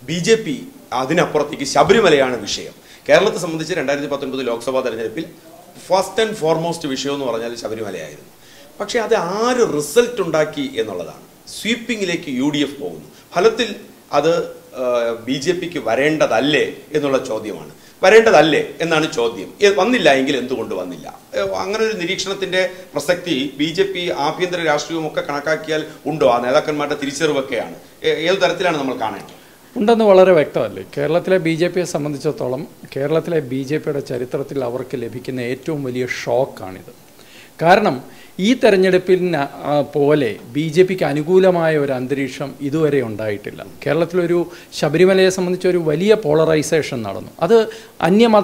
B J P അതിനപ്പുറത്തേക്ക് ശബരിമലയാണ് വിഷയം കേരളത്തെ സംബന്ധിച്ച് രണ്ടായിരത്തി പത്തൊൻപത് ലോക്സഭാ തെരഞ്ഞെടുപ്പിൽ ഫസ്റ്റ് ആൻഡ് ഫോർമോസ്റ്റ് വിഷയം എന്ന് പറഞ്ഞാൽ ശബരിമലയായിരുന്നു പക്ഷേ അത് ആര് റിസൾട്ട് ഉണ്ടാക്കി എന്നുള്ളതാണ് സ്വീപ്പിങ്ങിലേക്ക് യു ഡി എഫ് പോകുന്നു ഫലത്തിൽ അത് ബി ജെ പിക്ക് വരേണ്ടതല്ലേ എന്നുള്ള ചോദ്യമാണ് വരേണ്ടതല്ലേ എന്നാണ് ചോദ്യം ഏ, വന്നില്ല എങ്കിൽ എന്തുകൊണ്ട് വന്നില്ല ഏ, അങ്ങനെ ഒരു നിരീക്ഷണത്തിന്റെ പ്രസക്തി ബി ജെ പി ആഭ്യന്തര രാഷ്ട്രീയവും ഒക്കെ കണക്കാക്കിയാൽ ഉണ്ടോ ആ നേതാക്കന്മാരുടെ തിരിച്ചറിവൊക്കെയാണ് ഏ- ഏത് തരത്തിലാണ് നമ്മൾ കാണേണ്ടത് ഉണ്ടെന്ന് വളരെ വ്യക്തമല്ലേ കേരളത്തിലെ ബി ജെ പിയെ സംബന്ധിച്ചിടത്തോളം കേരളത്തിലെ ബി ജെ പിയുടെ ചരിത്രത്തിൽ അവർക്ക് ലഭിക്കുന്ന ഏറ്റവും വലിയ ഷോക്കാണിത് കാരണം ഈ തെരഞ്ഞെടുപ്പിന് ആ, പോലെ ബി ജെ പിക്ക് അനുകൂലമായ ഒരു അന്തരീക്ഷം ഇതുവരെ ഉണ്ടായിട്ടില്ല കേരളത്തിലൊരു ശബരിമലയെ സംബന്ധിച്ച് ഒരു വലിയ പോളറൈസേഷൻ നടന്നു അത് അന്യമത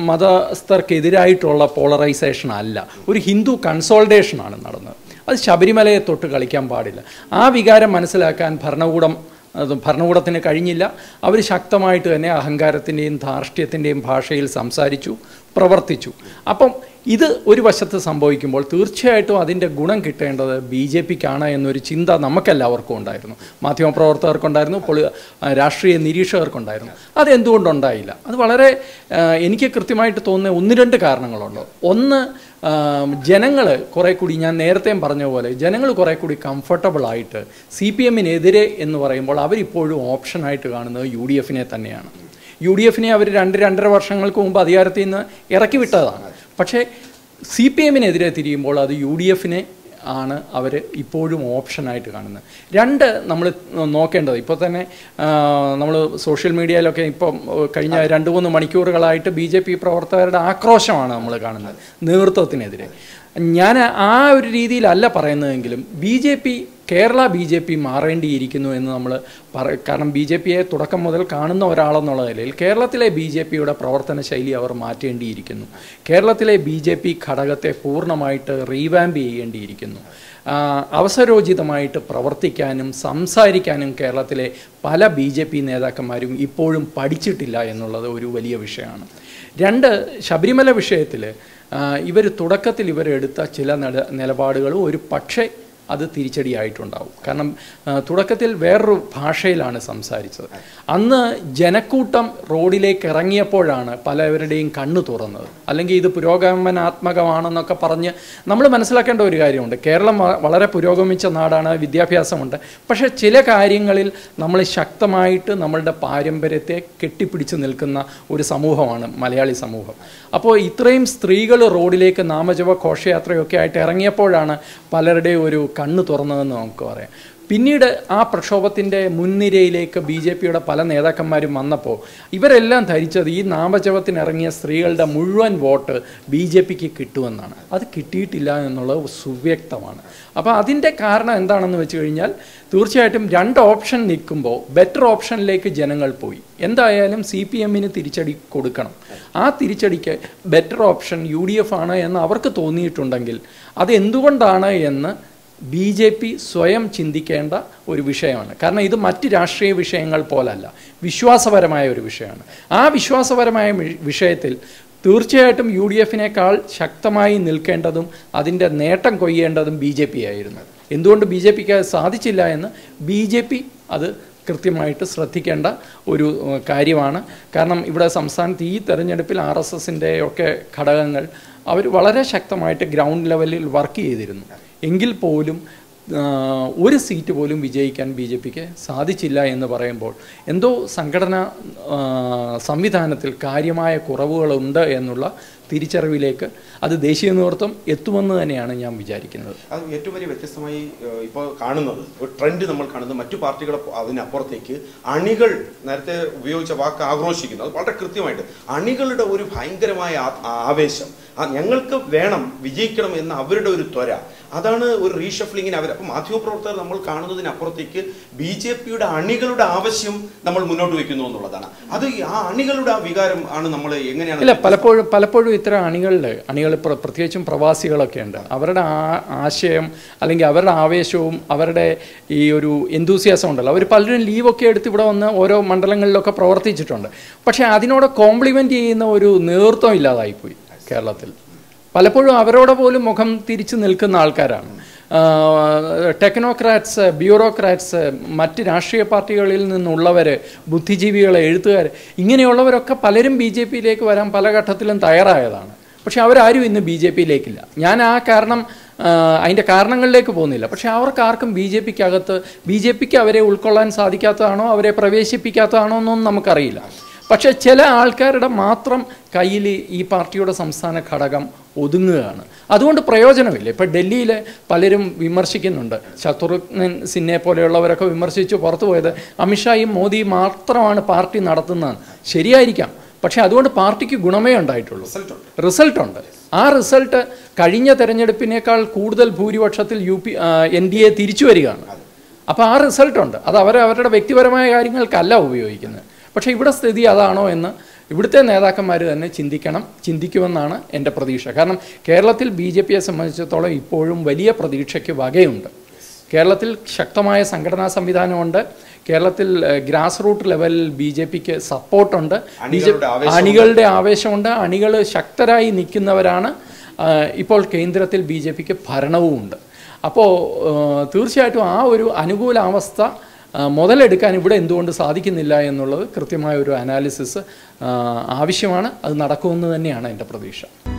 മതസ്ഥർക്കെതിരായിട്ടുള്ള പോളറൈസേഷൻ അല്ല ഒരു ഹിന്ദു കൺസോൾട്ടേഷനാണ് നടന്നത് അത് ശബരിമലയെ തൊട്ട് കളിക്കാൻ പാടില്ല ആ വികാരം മനസ്സിലാക്കാൻ ഭരണകൂടം അത് ഭരണകൂടത്തിന് കഴിഞ്ഞില്ല അവർ ശക്തമായിട്ട് തന്നെ അഹങ്കാരത്തിൻ്റെയും ധാർഷ്ട്യത്തിൻ്റെയും ഭാഷയിൽ സംസാരിച്ചു പ്രവർത്തിച്ചു അപ്പം ഇത് ഒരു വശത്ത് സംഭവിക്കുമ്പോൾ തീർച്ചയായിട്ടും അതിൻ്റെ ഗുണം കിട്ടേണ്ടത് ബി ജെ പിക്കാണ് എന്നൊരു ചിന്ത നമുക്കെല്ലാവർക്കും ഉണ്ടായിരുന്നു മാധ്യമപ്രവർത്തകർക്കുണ്ടായിരുന്നു പൊളി ആ, രാഷ്ട്രീയ നിരീക്ഷകർക്കുണ്ടായിരുന്നു അതെന്തുകൊണ്ടുണ്ടായില്ല അത് വളരെ ആ, എനിക്ക് കൃത്യമായിട്ട് തോന്നുന്ന ഒന്ന് രണ്ട് കാരണങ്ങളുണ്ട് ഒന്ന് ജനങ്ങൾ കുറേ കൂടി ഞാൻ നേരത്തെയും പറഞ്ഞ പോലെ ജനങ്ങൾ കുറേ കൂടി കംഫർട്ടബിൾ ആയിട്ട് സി പി എമ്മിനെതിരെ എന്ന് പറയുമ്പോൾ അവരിപ്പോഴും ഓപ്ഷനായിട്ട് കാണുന്നത് യു ഡി എഫിനെ തന്നെയാണ് യു ഡി എഫിനെ അവർ രണ്ട് രണ്ടര വർഷങ്ങൾക്ക് മുമ്പ് അധികാരത്തിൽ നിന്ന് ഇറക്കി വിട്ടതാണ് പക്ഷേ സി പി എമ്മിനെതിരെ തിരിയുമ്പോൾ അത് യു ഡി എഫിനെ ആണ് അവർ ഇപ്പോഴും ഓപ്ഷനായിട്ട് കാണുന്നത് രണ്ട് നമ്മൾ നോക്കേണ്ടത് ഇപ്പോൾ തന്നെ നമ്മൾ സോഷ്യൽ മീഡിയയിലൊക്കെ ഇപ്പം ഏഹ്, കഴിഞ്ഞ രണ്ട് മൂന്ന് മണിക്കൂറുകളായിട്ട് ബി ജെ പി പ്രവർത്തകരുടെ ആക്രോശമാണ് നമ്മൾ കാണുന്നത് നേതൃത്വത്തിനെതിരെ ഞാൻ ആ ഒരു രീതിയിലല്ല പറയുന്നതെങ്കിലും B J P Kerala B J P മാറേണ്ടിയിരിക്കുന്നു എന്ന് നമ്മൾ പറ കാരണം ബി ജെ പിയെ തുടക്കം മുതൽ കാണുന്ന ഒരാളെന്നുള്ള നിലയിൽ കേരളത്തിലെ ബി ജെ പിയുടെ പ്രവർത്തന ശൈലി അവർ മാറ്റേണ്ടിയിരിക്കുന്നു കേരളത്തിലെ ബി ജെ പി ഘടകത്തെ പൂർണ്ണമായിട്ട് റീവാമ്പ് ചെയ്യേണ്ടിയിരിക്കുന്നു ആ, അവസരോചിതമായിട്ട് പ്രവർത്തിക്കാനും സംസാരിക്കാനും കേരളത്തിലെ പല ബി ജെ പി നേതാക്കന്മാരും ഇപ്പോഴും പഠിച്ചിട്ടില്ല എന്നുള്ളത് ഒരു വലിയ വിഷയമാണ് രണ്ട് ശബരിമല വിഷയത്തിൽ ഇവർ തുടക്കത്തിൽ ഇവരെടുത്ത ചില നില നിലപാടുകളും ഒരു പക്ഷേ അത് തിരിച്ചടിയായിട്ടുണ്ടാവും കാരണം ആ, തുടക്കത്തിൽ വേറൊരു ഭാഷയിലാണ് സംസാരിച്ചത് അന്ന് ജനക്കൂട്ടം റോഡിലേക്ക് ഇറങ്ങിയപ്പോഴാണ് പലവരുടെയും കണ്ണു തുറന്നത് അല്ലെങ്കിൽ ഇത് പുരോഗമനാത്മകമാണെന്നൊക്കെ പറഞ്ഞ് നമ്മൾ മനസ്സിലാക്കേണ്ട ഒരു കാര്യമുണ്ട് കേരളം വ- വളരെ പുരോഗമിച്ച നാടാണ് വിദ്യാഭ്യാസമുണ്ട് പക്ഷേ ചില കാര്യങ്ങളിൽ നമ്മൾ ശക്തമായിട്ട് നമ്മളുടെ പാരമ്പര്യത്തെ കെട്ടിപ്പിടിച്ച് നിൽക്കുന്ന ഒരു സമൂഹമാണ് മലയാളി സമൂഹം അപ്പോൾ ഇത്രയും സ്ത്രീകൾ റോഡിലേക്ക് നാമജപ ഘോഷയാത്രയൊക്കെ ആയിട്ട് ഇറങ്ങിയപ്പോഴാണ് പലരുടെയും ഒരു കണ്ണ് തുറന്നതെന്ന് നമുക്ക് പറയാം പിന്നീട് ആ പ്രക്ഷോഭത്തിൻ്റെ മുൻനിരയിലേക്ക് ബി ജെ പിയുടെ പല നേതാക്കന്മാരും വന്നപ്പോൾ ഇവരെല്ലാം ധരിച്ചത് ഈ നാമജപത്തിനിറങ്ങിയ സ്ത്രീകളുടെ മുഴുവൻ വോട്ട് ബി ജെ പിക്ക് കിട്ടുമെന്നാണ് അത് കിട്ടിയിട്ടില്ല എന്നുള്ളത് സുവ്യക്തമാണ് അപ്പോൾ അതിൻ്റെ കാരണം എന്താണെന്ന് വെച്ച് കഴിഞ്ഞാൽ തീർച്ചയായിട്ടും രണ്ട് ഓപ്ഷൻ നിൽക്കുമ്പോൾ ബെറ്റർ ഓപ്ഷനിലേക്ക് ജനങ്ങൾ പോയി എന്തായാലും സി പി എമ്മിന് തിരിച്ചടി കൊടുക്കണം ആ തിരിച്ചടിക്ക് better option U D F ആണ് എന്ന് അവർക്ക് തോന്നിയിട്ടുണ്ടെങ്കിൽ അത് എന്തുകൊണ്ടാണ് എന്ന് ബി ജെ പി സ്വയം ചിന്തിക്കേണ്ട ഒരു വിഷയമാണ് കാരണം ഇത് മറ്റ് രാഷ്ട്രീയ വിഷയങ്ങൾ പോലല്ല വിശ്വാസപരമായ ഒരു വിഷയമാണ് ആ വിശ്വാസപരമായ വി- വിഷയത്തിൽ തീർച്ചയായിട്ടും യു ഡി എഫിനേക്കാൾ ശക്തമായി നിൽക്കേണ്ടതും അതിൻ്റെ നേട്ടം കൊയ്യേണ്ടതും ബി ജെ പി ആയിരുന്നു എന്തുകൊണ്ട് ബി ജെ പിക്ക് സാധിച്ചില്ല എന്ന് ബി ജെ പി അത് കൃത്യമായിട്ട് ശ്രദ്ധിക്കേണ്ട ഒരു ഏഹ്, കാര്യമാണ് കാരണം ഇവിടെ സംസ്ഥാനത്ത് ഈ തെരഞ്ഞെടുപ്പിൽ ആർ എസ് എസിൻ്റെ ഒക്കെ ഘടകങ്ങൾ അവർ വളരെ ശക്തമായിട്ട് ഗ്രൗണ്ട് ലെവലിൽ വർക്ക് ചെയ്തിരുന്നു എങ്കിൽ പോലും ആ, ഒരു സീറ്റ് പോലും വിജയിക്കാൻ ബി ജെ പിക്ക് സാധിച്ചില്ല എന്ന് പറയുമ്പോൾ എന്തോ സംഘടനാ ആ, സംവിധാനത്തിൽ കാര്യമായ കുറവുകളുണ്ട് എന്നുള്ള തിരിച്ചറിവിലേക്ക് അത് ദേശീയ നേതൃത്വം എത്തുമെന്ന് തന്നെയാണ് ഞാൻ വിചാരിക്കുന്നത് അത് ഏറ്റവും വലിയ വ്യത്യസ്തമായി ഏഹ്, ഇപ്പോൾ കാണുന്നത് ഒരു ട്രെൻഡ് നമ്മൾ കാണുന്നത് മറ്റു പാർട്ടികളെ പോ- അതിനപ്പുറത്തേക്ക് അണികൾ നേരത്തെ ഉപയോഗിച്ച വാക്ക് ആക്രോശിക്കുന്നു അത് വളരെ കൃത്യമായിട്ട് അണികളുടെ ഒരു ഭയങ്കരമായ ആ- ആവേശം ആ ഞങ്ങൾക്ക് വേണം വിജയിക്കണം എന്ന അവരുടെ ഒരു ത്വര അതാണ് ഒരു റീഷഫ്ലിങ്ങിന് അവർ അപ്പം മാധ്യമപ്രവർത്തകർ നമ്മൾ കാണുന്നതിനപ്പുറത്തേക്ക് ബി ജെ പിയുടെ അണികളുടെ ആവശ്യം നമ്മൾ മുന്നോട്ട് വെക്കുന്നു എന്നുള്ളതാണ് അത് ഈ ആ അണികളുടെ ആ വികാരം ആണ് നമ്മൾ എങ്ങനെയാണ് ഇല്ല പലപ്പോഴും പലപ്പോഴും ഇത്തരം അണികളുടെ അണികൾ പ്ര- പ്രത്യേകിച്ചും പ്രവാസികളൊക്കെ ഉണ്ട് അവരുടെ ആ ആശയം അല്ലെങ്കിൽ അവരുടെ ആവേശവും അവരുടെ ഈ ഒരു എന്തൂസിയാസം ഉണ്ടല്ലോ അവർ പലരും ലീവൊക്കെ എടുത്ത് ഇവിടെ വന്ന് ഓരോ മണ്ഡലങ്ങളിലൊക്കെ പ്രവർത്തിച്ചിട്ടുണ്ട് പക്ഷേ അതിനോട് കോംപ്ലിമെൻ്റ് ചെയ്യുന്ന ഒരു നേതൃത്വം ഇല്ലാതായിപ്പോയി കേരളത്തിൽ പലപ്പോഴും അവരോട് പോലും മുഖം തിരിച്ചു നിൽക്കുന്ന ആൾക്കാരാണ് ടെക്നോക്രാറ്റ്സ് ബ്യൂറോക്രാറ്റ്സ് മറ്റ് രാഷ്ട്രീയ പാർട്ടികളിൽ നിന്നുള്ളവർ ബുദ്ധിജീവികൾ എഴുത്തുകാർ ഇങ്ങനെയുള്ളവരൊക്കെ പലരും ബി ജെ പിയിലേക്ക് വരാൻ പല ഘട്ടത്തിലും തയ്യാറായതാണ് പക്ഷെ അവരാരും ഇന്ന് ബി ജെ പിയിലേക്കില്ല ഞാൻ ആ കാരണം ആ, അതിൻ്റെ കാരണങ്ങളിലേക്ക് പോകുന്നില്ല പക്ഷേ അവർക്ക് ആർക്കും ബി ജെ പിക്ക് അകത്ത് ബി ജെ പിക്ക് അവരെ ഉൾക്കൊള്ളാൻ സാധിക്കാത്തതാണോ അവരെ പ്രവേശിപ്പിക്കാത്തതാണോ എന്നൊന്നും നമുക്കറിയില്ല പക്ഷേ ചില ആൾക്കാരുടെ മാത്രം കയ്യിൽ ഈ പാർട്ടിയുടെ സംസ്ഥാന ഘടകം ഒതുങ്ങുകയാണ് അതുകൊണ്ട് പ്രയോജനമില്ല ഇപ്പം ഡൽഹിയിൽ പലരും വിമർശിക്കുന്നുണ്ട് ശത്രുഘ്നൻ സിന്നെ പോലെയുള്ളവരൊക്കെ വിമർശിച്ച് പുറത്തു പോയത് അമിത്ഷായും മോദിയും മാത്രമാണ് പാർട്ടി നടത്തുന്നത് ശരിയായിരിക്കാം പക്ഷേ അതുകൊണ്ട് പാർട്ടിക്ക് ഗുണമേ ഉണ്ടായിട്ടുള്ളൂ റിസൾട്ട് ഉണ്ട് ആ റിസൾട്ട് കഴിഞ്ഞ തെരഞ്ഞെടുപ്പിനേക്കാൾ കൂടുതൽ ഭൂരിപക്ഷത്തിൽ U P N D A തിരിച്ചു വരികയാണ് അപ്പോൾ ആ റിസൾട്ട് ഉണ്ട് അത് അവർ അവരുടെ വ്യക്തിപരമായ കാര്യങ്ങൾക്കല്ല ഉപയോഗിക്കുന്നത് പക്ഷേ ഇവിടെ സ്ഥിതി അതാണോ എന്ന് ഇവിടുത്തെ നേതാക്കന്മാർ തന്നെ ചിന്തിക്കണം ചിന്തിക്കുമെന്നാണ് എൻ്റെ പ്രതീക്ഷ കാരണം കേരളത്തിൽ ബി ജെ പിയെ സംബന്ധിച്ചിടത്തോളം ഇപ്പോഴും വലിയ പ്രതീക്ഷയ്ക്ക് വകയുണ്ട് കേരളത്തിൽ ശക്തമായ സംഘടനാ സംവിധാനമുണ്ട് കേരളത്തിൽ ഗ്രാസ് റൂട്ട് ലെവലിൽ ബി ജെ പിക്ക് സപ്പോർട്ടുണ്ട് ബി ജെ അണികളുടെ ആവേശമുണ്ട്. അണികളുടെ ആവേശമുണ്ട് അണികൾ ശക്തരായി നിൽക്കുന്നവരാണ് ആ, ഇപ്പോൾ കേന്ദ്രത്തിൽ ബി ജെ പിക്ക് ഭരണവുമുണ്ട് അപ്പോൾ തീർച്ചയായിട്ടും ആ ഒരു അനുകൂലാവസ്ഥ ആ, മുതലെടുക്കാൻ ഇവിടെ എന്തുകൊണ്ട് സാധിക്കുന്നില്ല എന്നുള്ളത് കൃത്യമായ ഒരു അനാലിസിസ് ആവശ്യമാണ് അത് നടക്കുമെന്ന് തന്നെയാണ് എൻ്റെ പ്രതീക്ഷ